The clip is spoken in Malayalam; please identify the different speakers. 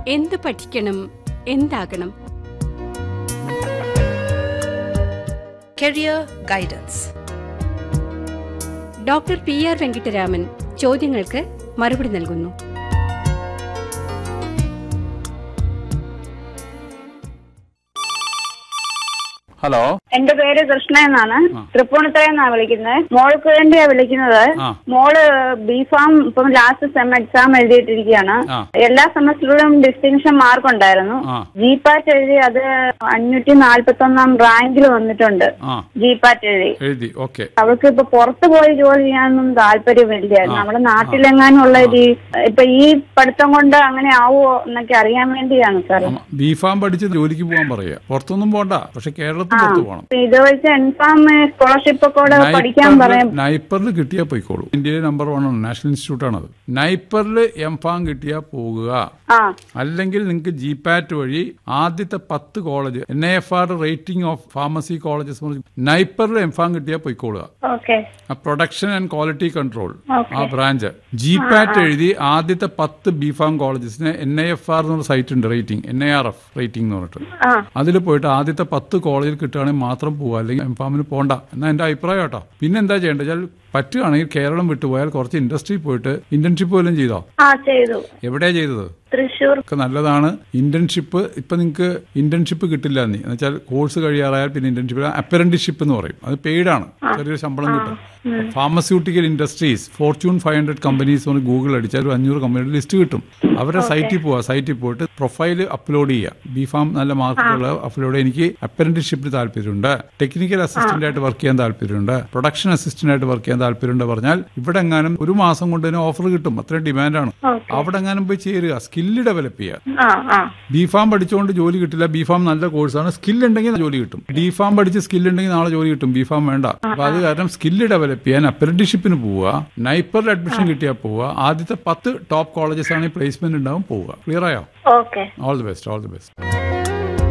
Speaker 1: എന്ത് പഠിക്കണം എന്താകണം
Speaker 2: Career Guidance.
Speaker 1: Doctor P R Venkitaraman ചോദ്യങ്ങൾക്ക് മറുപടി നൽകുന്നു
Speaker 3: ഹലോ
Speaker 4: എന്റെ പേര് കൃഷ്ണ എന്നാണ് തൃപ്പൂണിത്തുറയിൽ നിന്നാണ് വിളിക്കുന്നത് മോൾക്ക് വേണ്ടിയാ വിളിക്കുന്നത്
Speaker 3: ആ.
Speaker 4: മോള് ബി ഫാം ഇപ്പം ലാസ്റ്റ് സെം എക്സാം എഴുതിയിട്ടിരിക്കുകയാണ്
Speaker 3: ആ.
Speaker 4: എല്ലാ സെമസ്റ്ററിലും ഡിസ്റ്റിങ്ഷൻ മാർക്ക് ഉണ്ടായിരുന്നു
Speaker 3: ആ.
Speaker 4: ജി പാറ്റ് എഴുതി അത് അഞ്ഞൂറ്റി നാല്പത്തി ഒന്നാം റാങ്കിൽ വന്നിട്ടുണ്ട്
Speaker 3: ആ
Speaker 4: ജി പാറ്റ് എഴുതി
Speaker 3: എഴുതി ഓക്കെ
Speaker 4: അവൾക്ക് ഇപ്പൊ പുറത്ത് പോയി ജോലി ചെയ്യാനൊന്നും താല്പര്യമില്ല നമ്മുടെ നാട്ടിലെങ്ങാനുള്ള രീ ഇപ്പൊ ഈ പഠിത്തം കൊണ്ട് അങ്ങനെ ആവുമോ എന്നൊക്കെ അറിയാൻ വേണ്ടിയാണ് സാർ
Speaker 3: ബി ഫാം പഠിച്ച് ജോലിക്ക് പോകാൻ പറയുക പുറത്തൊന്നും പോണ്ട പക്ഷെ കേരളത്തിൽ പുറത്ത് പോകണം
Speaker 4: ഇത് വെച്ച് എൻഫാം സ്കോളർഷിപ്പ് ഒക്കെ കൂടെ പഠിക്കാൻ പറയാം
Speaker 3: നൈപ്പറിൽ കിട്ടിയാൽ പോയിക്കോളൂ ഇന്ത്യയിലെ നമ്പർ വൺ ആണ് നാഷണൽ ഇൻസ്റ്റിറ്റ്യൂട്ട് ആണത് നൈപ്പറിൽ എം ഫാം കിട്ടിയാൽ പോകുക
Speaker 4: ആ
Speaker 3: അല്ലെങ്കിൽ നിങ്ങൾക്ക് ജി പാറ്റ് വഴി ആദ്യത്തെ പത്ത് college N I F R rating of pharmacy colleges നൈപ്പറിൽ എം ഫാം കിട്ടിയാൽ പോയിക്കോളുക
Speaker 4: ഓക്കെ
Speaker 3: ആ പ്രൊഡക്ഷൻ ആൻഡ് ക്വാളിറ്റി കൺട്രോൾ ആ ബ്രാഞ്ച് ജി പാറ്റ് എഴുതി ആദ്യത്തെ പത്ത് ബി ഫാം കോളേജസിന് എൻ ഐ എഫ് ആർ എന്നൊരു സൈറ്റ് ഉണ്ട് rating N I R F rating എന്ന് പറഞ്ഞിട്ട്
Speaker 4: ആ
Speaker 3: അതിൽ പോയിട്ട് ആദ്യത്തെ പത്ത് കോളേജിൽ കിട്ടുകയാണെങ്കിൽ മാത്രം പോവുക അല്ലെങ്കിൽ എം ഫാമിന് പോണ്ട എന്നാ എന്റെ അഭിപ്രായം കേട്ടോ പിന്നെ എന്താ ചെയ്യേണ്ടത് വെച്ചാൽ പറ്റുകയാണെങ്കിൽ കേരളം വിട്ടുപോയാൽ കുറച്ച് ഇൻഡസ്ട്രി പോയിട്ട് ഇന്റേൺഷിപ്പ് പോലും ചെയ്തോ
Speaker 4: ആ ചെയ്തു
Speaker 3: എവിടെയാ ചെയ്തത്
Speaker 4: തൃശ്ശൂർ
Speaker 3: ഒക്കെ നല്ലതാണ് ഇന്റേൺഷിപ്പ് ഇപ്പൊ നിങ്ങൾക്ക് ഇന്റേൺഷിപ്പ് കിട്ടില്ല നീ എന്ന് വെച്ചാൽ കോഴ്സ് കഴിയാറായാൽ പിന്നെ ഇന്റേൺഷിപ്പ് അപ്പറന്റിഷിപ്പ് എന്ന് പറയും അത് പെയ്ഡാണ് ചെറിയൊരു ശമ്പളം കിട്ടും pharmaceutical industries fortune five hundred companies എന്ന് ഗൂഗിൾ അടിച്ചാൽ ഒരു അഞ്ഞൂറ് കമ്പനിയുടെ ലിസ്റ്റ് കിട്ടും അവരുടെ സൈറ്റിൽ പോവാ സൈറ്റിൽ പോയിട്ട് പ്രൊഫൈൽ അപ്ലോഡ് ചെയ്യുക ബി ഫാം നല്ല മാർക്കുകൾ അപ്ലോഡ് എനിക്ക് അപ്പറന്റിഷിപ്പിന് താല്പര്യമുണ്ട് ടെക്നിക്കൽ അസിസ്റ്റന്റ് ആയിട്ട് വർക്ക് ചെയ്യാൻ താല്പര്യമുണ്ട് പ്രൊഡക്ഷൻ അസിസ്റ്റന്റ് ആയിട്ട് വർക്ക് ചെയ്യാൻ താല്പര്യമുണ്ട് പറഞ്ഞാൽ ഇവിടെ എങ്ങാനും ഒരു മാസം കൊണ്ട് തന്നെ ഓഫർ കിട്ടും അത്രയും ഡിമാൻഡാണ് അവിടെ എങ്ങാനും പോയി ചേരുക സ്കില്ല് ഡെവലപ്പ് ചെയ്യുക
Speaker 4: ആ ആ
Speaker 3: ബി ഫാം പഠിച്ചുകൊണ്ട് ജോലി കിട്ടില്ല ബി ഫാം നല്ല കോഴ്സാണ് സ്കിൽ ഉണ്ടെങ്കിൽ ജോലി കിട്ടും ഡി ഫാം പഠിച്ച് സ്കിൽ ഉണ്ടെങ്കിൽ നാളെ ജോലി കിട്ടും ബി ഫാം വേണ്ട അപ്പൊ അത് കാരണം സ്കില്ല് ഡെവലപ്പ് ചെയ്യാൻ അപ്രന്റീഷിപ്പിന് പോവുക നൈപ്പറിൽ അഡ്മിഷൻ കിട്ടിയാൽ പോവുക ആദ്യത്തെ പത്ത് ടോപ്പ് കോളേജസ് ആണെങ്കിൽ പ്ലേസ്മെന്റ് ഉണ്ടാവും പോവുക ക്ലിയർ ആയോ
Speaker 4: okay
Speaker 3: all the best all the best